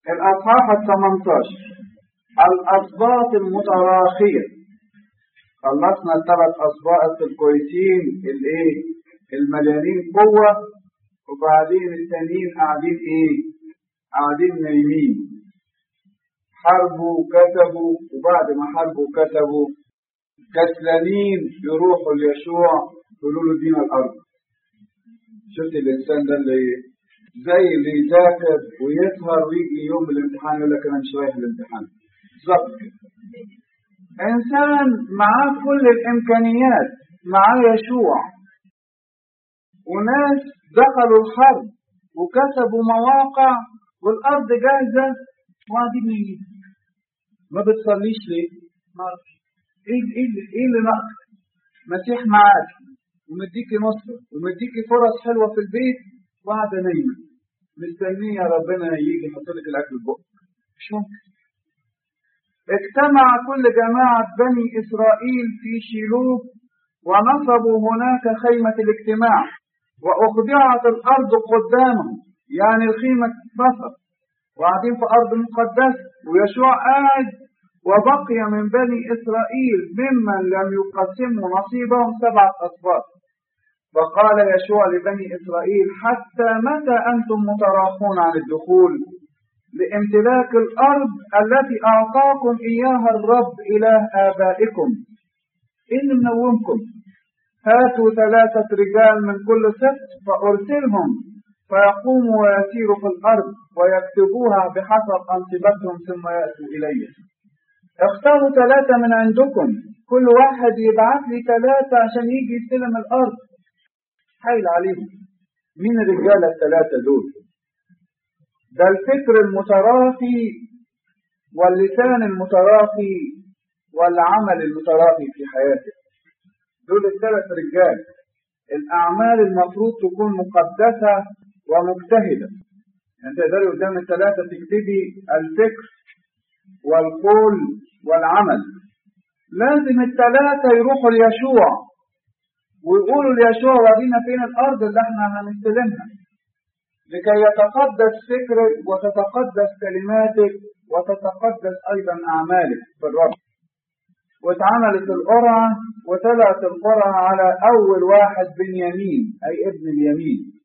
الأصحاح الثمنتاشر الأسباط المتراخية خلصنا الثلاث أسباط الكويسين الإيه؟ المليانين قوة وبعدين التانيين قاعدين إيه؟ قاعدين نايمين حاربوا وكتبوا وبعد ما حاربوا وكتبوا كسلانين يروحوا ليشوع يقولوا له دينا الأرض شفت الإنسان ده اللي زي اللي يذاكر ويسهر ويجي يوم الامتحان يقول لك أنا مش رايح الامتحان بالظبط كده إنسان معاه كل الإمكانيات معاه يشوع وناس دخلوا الحرب وكسبوا مواقع والأرض جاهزة وقاعدين يجي ما بتصليش ليه؟ ما اعرفش ايه ايه اللي ايه اللي ناقص؟ مسيح معاك ومديكي نصرة ومديكي فرص حلوة في البيت وقاعدة نايمة مستنية ربنا يجي يحط لك الأكل في بقك مش ممكن اجتمع كل جماعة بني إسرائيل في شيلوب ونصبوا هناك خيمة الاجتماع وأخضعت الأرض قدامهم يعني الخيمة اتكسر وقاعدين في أرض مقدسة ويشوع قاعد وبقي من بني إسرائيل ممن لم يقسموا نصيبهم سبعة أصفار فقال يشوع لبني إسرائيل حتى متى أنتم متراخون عن الدخول لامتلاك الأرض التي أعطاكم إياها الرب إله آبائكم إيه اللي منومكم هاتوا ثلاثة رجال من كل سبت فأرسلهم فيقوموا ويسيروا في الأرض ويكتبوها بحسب أنصبتهم ثم يأتوا إلي اختاروا ثلاثة من عندكم كل واحد يبعث لي ثلاثة عشان يجي يستلم الأرض حيل عليهم مين الرجالة الثلاثة دول ده الفكر المتراخي واللسان المتراخي والعمل المتراخي في حياته دول الثلاث رجال الأعمال المفروض تكون مقدسة ومجتهدة يعني تقدري قدام الثلاثة تكتبي الفكر والقول والعمل لازم الثلاثة يروحوا ليشوع ويقولوا ليشوع ورينا فين الأرض اللي احنا هنستلمها لكي يتقدس فكرك وتتقدس كلماتك وتتقدس أيضا أعمالك في الرب واتعملت القرعة وطلعت القرعة على أول واحد بنيامين أي ابن اليمين